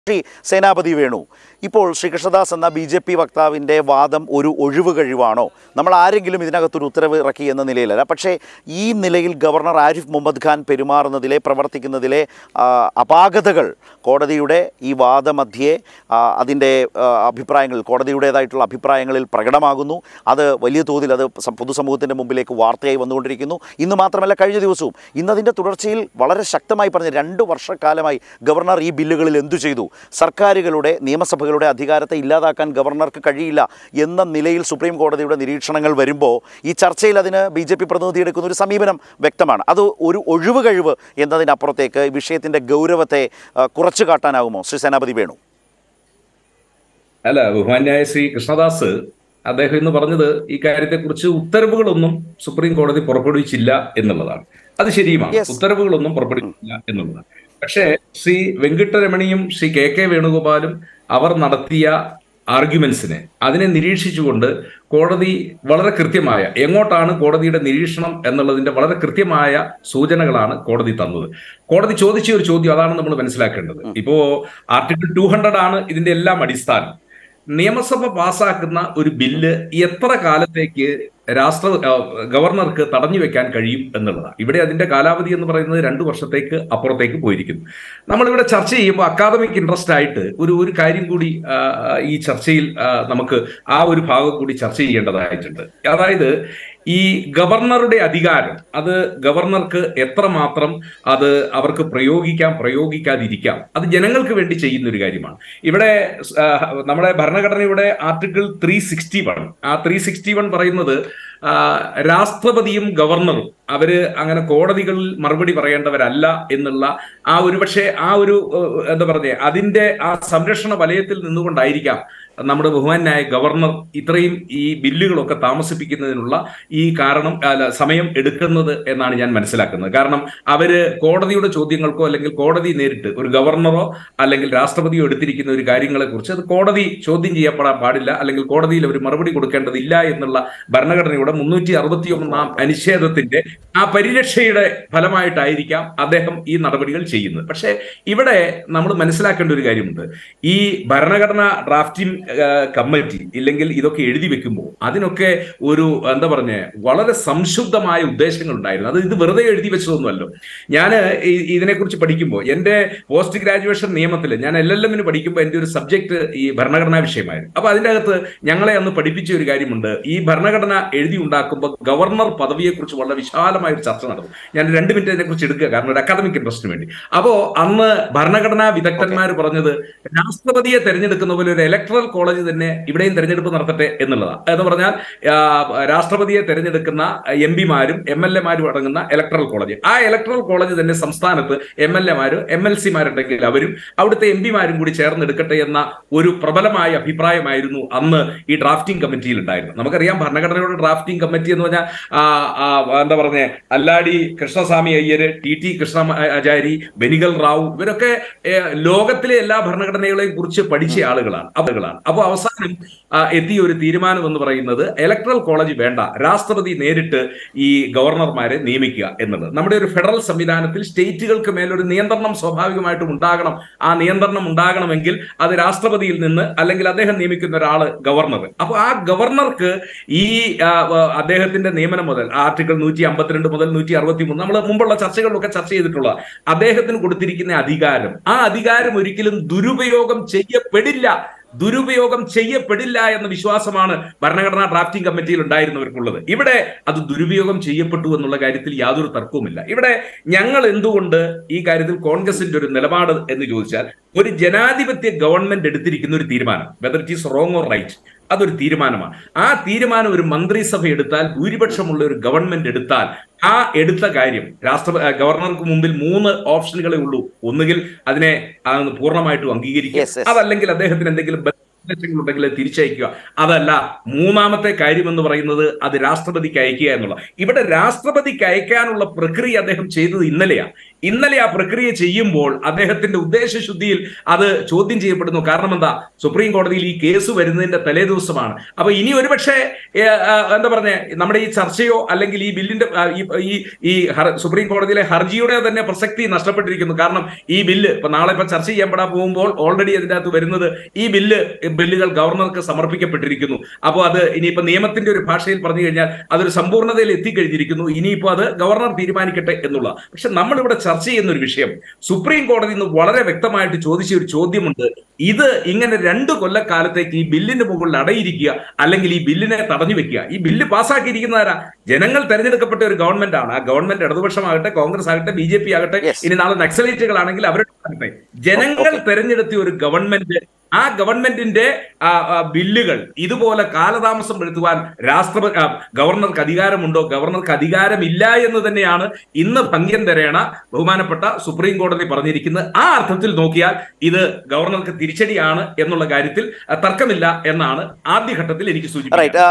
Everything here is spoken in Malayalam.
ശ്രീ സേനാപതി വേണു ഇപ്പോൾ ശ്രീ കൃഷ്ണദാസ് എന്ന ബി ജെ പി വക്താവിൻ്റെ വാദം ഒരു ഒഴിവ് കഴിവാണോ നമ്മൾ ആരെങ്കിലും ഇതിനകത്തൊരു ഉത്തരവ് ഇറക്കി എന്ന നിലയിലല്ല പക്ഷേ ഈ നിലയിൽ ഗവർണർ ആരിഫ് മുഹമ്മദ് ഖാൻ പെരുമാറുന്നതിലെ പ്രവർത്തിക്കുന്നതിലെ ആ, അപാകതകൾ കോടതിയുടെ ഈ വാദമധ്യേ ആ, അതിൻ്റെ ആ, അഭിപ്രായങ്ങൾ കോടതിയുടേതായിട്ടുള്ള അഭിപ്രായങ്ങളിൽ പ്രകടമാകുന്നു അത് വലിയ തോതിൽ അത് സ- പൊതുസമൂഹത്തിൻ്റെ മുമ്പിലേക്ക് വാർത്തയായി വന്നുകൊണ്ടിരിക്കുന്നു ഇന്ന് മാത്രമല്ല കഴിഞ്ഞ ദിവസവും ഇന്നതിൻ്റെ തുടർച്ചയിൽ വളരെ ശക്തമായി പറഞ്ഞ രണ്ട് വർഷക്കാലമായി ഗവർണർ ഈ ബില്ലുകളിൽ എന്തു ചെയ്തു സർക്കാരുകളുടെ നിയമസഭകളുടെ അധികാരത്തെ ഇല്ലാതാക്കാൻ ഗവർണർക്ക് കഴിയില്ല എന്ന നിലയിൽ സുപ്രീം കോടതിയുടെ നിരീക്ഷണങ്ങൾ വരുമ്പോൾ ഈ ചർച്ചയിൽ അതിന് ബി ജെ പി പ്രതിനിധി എടുക്കുന്ന ഒരു സമീപനം വ്യക്തമാണ് അത് ഒരു ഒഴിവ് കഴിവ് എന്നതിനപ്പുറത്തേക്ക് ഈ വിഷയത്തിൻ്റെ ഗൗരവത്തെ ആ, കുറച്ചു കാട്ടാനാകുമോ ശ്രീ സേനാപതി വേണു അല്ല ബഹുമാന്യായ ശ്രീ കൃഷ്ണദാസ് അദ്ദേഹം ഇന്ന് പറഞ്ഞത് ഈ കാര്യത്തെക്കുറിച്ച് ഉത്തരവുകളൊന്നും സുപ്രീം കോടതി പുറപ്പെടുവിച്ചില്ല എന്നുള്ളതാണ് അത് ശരിയുമാണ് Yes. ഉത്തരവുകളൊന്നും പുറപ്പെടുവിച്ചില്ല എന്നുള്ളതാണ് പക്ഷേ ശ്രീ വെങ്കിട്ടരമണിയും ശ്രീ കെ കെ വേണുഗോപാലും അവർ നടത്തിയ ആർഗ്യുമെന്റ്സിനെ അതിനെ നിരീക്ഷിച്ചുകൊണ്ട് കോടതി വളരെ കൃത്യമായ എങ്ങോട്ടാണ് കോടതിയുടെ നിരീക്ഷണം എന്നുള്ളതിന്റെ വളരെ കൃത്യമായ സൂചനകളാണ് കോടതി തന്നത് കോടതി ചോദിച്ച ഒരു ചോദ്യം അതാണ് നമ്മൾ മനസ്സിലാക്കേണ്ടത് ഇപ്പോ ആർട്ടിക്കിൾ ടു ഹൺഡ്രഡ് ആണ് ഇതിന്റെ എല്ലാം അടിസ്ഥാനം നിയമസഭ പാസാക്കുന്ന ഒരു ബില്ല് എത്ര കാലത്തേക്ക് രാഷ്ട്ര ആ, ഗവർണർക്ക് തടഞ്ഞു വെക്കാൻ കഴിയും എന്നുള്ളതാണ് ഇവിടെ അതിന്റെ കാലാവധി എന്ന് പറയുന്നത് രണ്ടു വർഷത്തേക്ക് അപ്പുറത്തേക്ക് പോയിരിക്കുന്നു നമ്മളിവിടെ ചർച്ച ചെയ്യുമ്പോൾ അക്കാദമിക് ഇൻട്രസ്റ്റ് ആയിട്ട് ഒരു ഒരു കാര്യം കൂടി ആ, ഈ ചർച്ചയിൽ ആ, നമുക്ക് ആ ഒരു ഭാഗം കൂടി ചർച്ച ചെയ്യേണ്ടതായിട്ടുണ്ട് അതായത് ഈ ഗവർണറുടെ അധികാരം അത് ഗവർണർക്ക് എത്രമാത്രം അത് അവർക്ക് പ്രയോഗിക്കാം പ്രയോഗിക്കാതിരിക്കാം അത് ജനങ്ങൾക്ക് വേണ്ടി ചെയ്യുന്ന ഒരു കാര്യമാണ് ഇവിടെ ആ, നമ്മുടെ ഭരണഘടനയുടെ ആർട്ടിക്കിൾ ത്രീ സിക്സ്റ്റി വൺ ആ ത്രീ സിക്സ്റ്റി വൺ പറയുന്നത് ആ, രാഷ്ട്രപതിയും ഗവർണറും അവര് അങ്ങനെ കോടതികളിൽ മറുപടി പറയേണ്ടവരല്ല എന്നുള്ള ആ ഒരു പക്ഷേ ആ ഒരു ഏഹ്, എന്താ പറഞ്ഞേ അതിന്റെ ആ സംരക്ഷണ വലയത്തിൽ നിന്നുകൊണ്ടായിരിക്കാം നമ്മുടെ ബഹുമാനായ ഗവർണർ ഇത്രയും ഈ ബില്ലുകളൊക്കെ താമസിപ്പിക്കുന്നതിനുള്ള ഈ കാരണം അല്ല സമയം എടുക്കുന്നത് എന്നാണ് ഞാൻ മനസ്സിലാക്കുന്നത് കാരണം അവര് കോടതിയുടെ ചോദ്യങ്ങൾക്കോ അല്ലെങ്കിൽ കോടതി നേരിട്ട് ഒരു ഗവർണറോ അല്ലെങ്കിൽ രാഷ്ട്രപതിയോ എടുത്തിരിക്കുന്ന ഒരു കാര്യങ്ങളെ കുറിച്ച് അത് കോടതി ചോദ്യം ചെയ്യപ്പെടാൻ പാടില്ല അല്ലെങ്കിൽ കോടതിയിൽ ഒരു മറുപടി കൊടുക്കേണ്ടതില്ല എന്നുള്ള ഭരണഘടനയുടെ മുന്നൂറ്റി അറുപത്തി ഒന്നാം അനുച്ഛേദത്തിന്റെ ആ പരിരക്ഷയുടെ ഫലമായിട്ടായിരിക്കാം അദ്ദേഹം ഈ നടപടികൾ ചെയ്യുന്നത് പക്ഷേ ഇവിടെ നമ്മൾ മനസ്സിലാക്കേണ്ട ഒരു കാര്യമുണ്ട് ഈ ഭരണഘടന ഡ്രാഫ്റ്റിംഗ് കമ്മിറ്റി ഇല്ലെങ്കിൽ ഇതൊക്കെ എഴുതി വെക്കുമ്പോൾ അതിനൊക്കെ ഒരു എന്താ പറഞ്ഞ വളരെ സംശുദ്ധമായ ഉദ്ദേശങ്ങൾ ഉണ്ടായിരുന്നു അത് ഇത് വെറുതെ എഴുതി വെച്ചതൊന്നുമല്ലോ ഞാൻ ഇതിനെക്കുറിച്ച് പഠിക്കുമ്പോൾ എൻ്റെ പോസ്റ്റ് ഗ്രാജുവേഷൻ നിയമത്തിൽ ഞാൻ എൽ എൽ എമ്മിന് പഠിക്കുമ്പോൾ എൻ്റെ ഒരു സബ്ജക്ട് ഈ ഭരണഘടനാ വിഷയമായിരുന്നു അപ്പൊ അതിൻ്റെ അകത്ത് ഞങ്ങളെ അന്ന് പഠിപ്പിച്ച ഒരു കാര്യമുണ്ട് ഈ ഭരണഘടന എഴുതി ഉണ്ടാക്കുമ്പോൾ ഗവർണർ പദവിയെക്കുറിച്ച് വളരെ വിശാലമായ ഒരു ചർച്ച നടന്നു ഞാൻ രണ്ട് മിനിറ്റ് അതിനെക്കുറിച്ച് എടുക്കുക കാരണം ഒരു അക്കാദമിക് ഇൻട്രസ്റ്റിന് വേണ്ടി അപ്പോ അന്ന് ഭരണഘടനാ വിദഗ്ധന്മാർ പറഞ്ഞത് രാഷ്ട്രപതിയെ തെരഞ്ഞെടുക്കുന്ന പോലെ ഒരു ഇലക്ട്രൽ കോളേജ് തന്നെ ഇവിടെയും തെരഞ്ഞെടുപ്പ് നടത്തട്ടെ എന്നുള്ളതാണ് എന്ന് പറഞ്ഞാൽ ആ, രാഷ്ട്രപതിയെ തെരഞ്ഞെടുക്കുന്ന എം പിമാരും എം എൽ എമാരും അടങ്ങുന്ന ഇലക്ട്രൽ കോളേജ് ആ ഇലക്ട്രൽ കോളേജ് തന്നെ സംസ്ഥാനത്ത് എം എൽ എമാരും എം എൽ സിമാരുണ്ടെങ്കിൽ അവരും അവിടുത്തെ എം പിമാരും കൂടി ചേർന്നെടുക്കട്ടെ എന്ന ഒരു പ്രബലമായ അഭിപ്രായമായിരുന്നു അന്ന് ഈ ഡ്രാഫ്റ്റിംഗ് കമ്മിറ്റിയിൽ ഉണ്ടായിരുന്നത് നമുക്കറിയാം ഭരണഘടനയുടെ ഡ്രാഫ്റ്റിംഗ് കമ്മിറ്റി എന്ന് പറഞ്ഞാൽ ആ, ആ, എന്താ പറഞ്ഞേ അല്ലാടി കൃഷ്ണസ്വാമി അയ്യര് ടി ടി കൃഷ്ണ ആചാരി ബെനിഗൽ റാവു ഇവരൊക്കെ ഏ, ലോകത്തിലെ എല്ലാ ഭരണഘടനകളെയും കുറിച്ച് പഠിച്ച ആളുകളാണ് ആളുകളാണ് അപ്പോൾ അവസാനം ആ, എത്തിയ ഒരു തീരുമാനം എന്ന് പറയുന്നത് ഇലക്ട്രൽ കോളേജ് വേണ്ട രാഷ്ട്രപതി നേരിട്ട് ഈ ഗവർണർമാരെ നിയമിക്കുക എന്നുള്ളത് നമ്മുടെ ഒരു ഫെഡറൽ സംവിധാനത്തിൽ സ്റ്റേറ്റുകൾക്ക് മേലൊരു നിയന്ത്രണം സ്വാഭാവികമായിട്ടും ഉണ്ടാകണം ആ നിയന്ത്രണം ഉണ്ടാകണമെങ്കിൽ അത് രാഷ്ട്രപതിയിൽ നിന്ന് അല്ലെങ്കിൽ അദ്ദേഹം നിയമിക്കുന്ന ഒരാള് ഗവർണർ അപ്പോൾ ആ ഗവർണർക്ക് ഈ ആ, ആ, അദ്ദേഹത്തിന്റെ നിയമനം മുതൽ ആർട്ടിക്കിൾ നൂറ്റി അമ്പത്തിരണ്ട് മുതൽ നൂറ്റി അറുപത്തി മൂന്ന് നമ്മൾ മുമ്പുള്ള ചർച്ചകളിലൊക്കെ ചർച്ച ചെയ്തിട്ടുള്ള അദ്ദേഹത്തിന് കൊടുത്തിരിക്കുന്ന അധികാരം ആ അധികാരം ഒരിക്കലും ദുരുപയോഗം ചെയ്യപ്പെടില്ല ദുരുപയോഗം ചെയ്യപ്പെടില്ല എന്ന വിശ്വാസമാണ് ഭരണഘടനാ ഡ്രാഫ്റ്റിംഗ് കമ്മിറ്റിയിൽ ഉണ്ടായിരുന്നവർക്കുള്ളത് ഇവിടെ അത് ദുരുപയോഗം ചെയ്യപ്പെട്ടു എന്നുള്ള കാര്യത്തിൽ യാതൊരു തർക്കവുമില്ല ഇവിടെ ഞങ്ങൾ എന്തുകൊണ്ട് ഈ കാര്യത്തിൽ കോൺഗ്രസിന്റെ ഒരു നിലപാട് എന്ന് ചോദിച്ചാൽ ഒരു ജനാധിപത്യ ഗവൺമെന്റ് എടുത്തിരിക്കുന്ന ഒരു തീരുമാനം whether it is wrong or right അതൊരു തീരുമാനമാണ് ആ തീരുമാനം ഒരു മന്ത്രിസഭ എടുത്താൽ ഭൂരിപക്ഷമുള്ള ഒരു ഗവൺമെന്റ് എടുത്താൽ ആ എടുത്ത കാര്യം രാഷ്ട്ര ആ, ഗവർണർക്ക് മുമ്പിൽ മൂന്ന് ഓപ്ഷനുകളേ ഉള്ളൂ ഒന്നുകിൽ അതിനെ ആ, പൂർണ്ണമായിട്ടും അംഗീകരിക്കുക Yes, yes. അതല്ലെങ്കിൽ അദ്ദേഹത്തിന് എന്തെങ്കിലും ഉണ്ടെങ്കിൽ തിരിച്ചയക്കുക അതല്ല മൂന്നാമത്തെ കാര്യം എന്ന് പറയുന്നത് അത് രാഷ്ട്രപതിക്ക് അയക്കുക എന്നുള്ള ഇവിടെ രാഷ്ട്രപതിക്ക് അയക്കാനുള്ള പ്രക്രിയ അദ്ദേഹം ചെയ്തത് ഇന്നലെയാണ് ഇന്നലെ ആ പ്രക്രിയ ചെയ്യുമ്പോൾ അദ്ദേഹത്തിന്റെ ഉദ്ദേശശുദ്ധിയിൽ അത് ചോദ്യം ചെയ്യപ്പെടുന്നു കാരണം എന്താ സുപ്രീം കോടതിയിൽ ഈ കേസ് വരുന്നതിന്റെ തലേ ദിവസമാണ് അപ്പൊ ഇനി ഒരുപക്ഷെ ഏ, ആ, എന്താ പറഞ്ഞ നമ്മുടെ ഈ ചർച്ചയോ അല്ലെങ്കിൽ ഈ ബില്ലിന്റെ ആ, ഈ ഈ ഈ ഹർ- സുപ്രീം കോടതിയിലെ ഹർജിയുടെ തന്നെ പ്രസക്തി നഷ്ടപ്പെട്ടിരിക്കുന്നു കാരണം ഈ ബില്ല് ഇപ്പൊ നാളെ ഇപ്പൊ ചർച്ച ചെയ്യപ്പെടാൻ പോകുമ്പോൾ ഓൾറെഡി അതിന്റെ അകത്ത് വരുന്നത് ഈ ബില്ല് ബില്ലുകൾ ഗവർണർക്ക് സമർപ്പിക്കപ്പെട്ടിരിക്കുന്നു അപ്പോൾ അത് ഇനിയിപ്പോ നിയമത്തിന്റെ ഒരു ഭാഷയിൽ പറഞ്ഞു കഴിഞ്ഞാൽ അതൊരു സമ്പൂർണ്ണതയിൽ എത്തിക്കഴിഞ്ഞിരിക്കുന്നു ഇനിയിപ്പോ അത് ഗവർണർ തീരുമാനിക്കട്ടെ എന്നുള്ള പക്ഷെ നമ്മളിവിടെ ചർച്ച ചെയ്യുന്ന ഒരു വിഷയം സുപ്രീം കോടതി ഇന്ന് വളരെ വ്യക്തമായിട്ട് ചോദിച്ച ഒരു ചോദ്യമുണ്ട് ഇത് ഇങ്ങനെ രണ്ട് കൊല്ലക്കാലത്തേക്ക് ഈ ബില്ലിന്റെ മുകളിൽ അടയിരിക്കുക അല്ലെങ്കിൽ ഈ ബില്ലിനെ തടഞ്ഞു വെക്കുക ഈ ബില്ല് പാസ്സാക്കിയിരിക്കുന്നതാരാ ജനങ്ങൾ തെരഞ്ഞെടുക്കപ്പെട്ട ഒരു ഗവൺമെന്റ് ആണ് ആ ഗവൺമെന്റ് ഇടതുപക്ഷമാകട്ടെ കോൺഗ്രസ് ആകട്ടെ ബി ജെ പി ആകട്ടെ Yes. ഇനി നാളെ നക്സലൈറ്റുകളാണെങ്കിൽ അവരുടെ ആകട്ടെ ജനങ്ങൾ തെരഞ്ഞെടുത്ത ഒരു ഗവൺമെന്റ് ആ ഗവൺമെന്റിന്റെ ആ, ആ, ബില്ലുകൾ ഇതുപോലെ കാലതാമസം വരുത്തുവാൻ രാഷ്ട്രപതി ആ, ഗവർണർക്ക് അധികാരമുണ്ടോ ഗവർണർക്ക് അധികാരമില്ല എന്ന് തന്നെയാണ് ഇന്ന് ഭംഗ്യം തരേണ ബഹുമാനപ്പെട്ട സുപ്രീം കോടതി പറഞ്ഞിരിക്കുന്നത് ആ അർത്ഥത്തിൽ നോക്കിയാൽ ഇത് ഗവർണർക്ക് തിരിച്ചടിയാണ് എന്നുള്ള കാര്യത്തിൽ ആ, തർക്കമില്ല എന്നാണ് ആദ്യഘട്ടത്തിൽ എനിക്ക് സൂചിപ്പിക്കുന്നത് റൈറ്റ്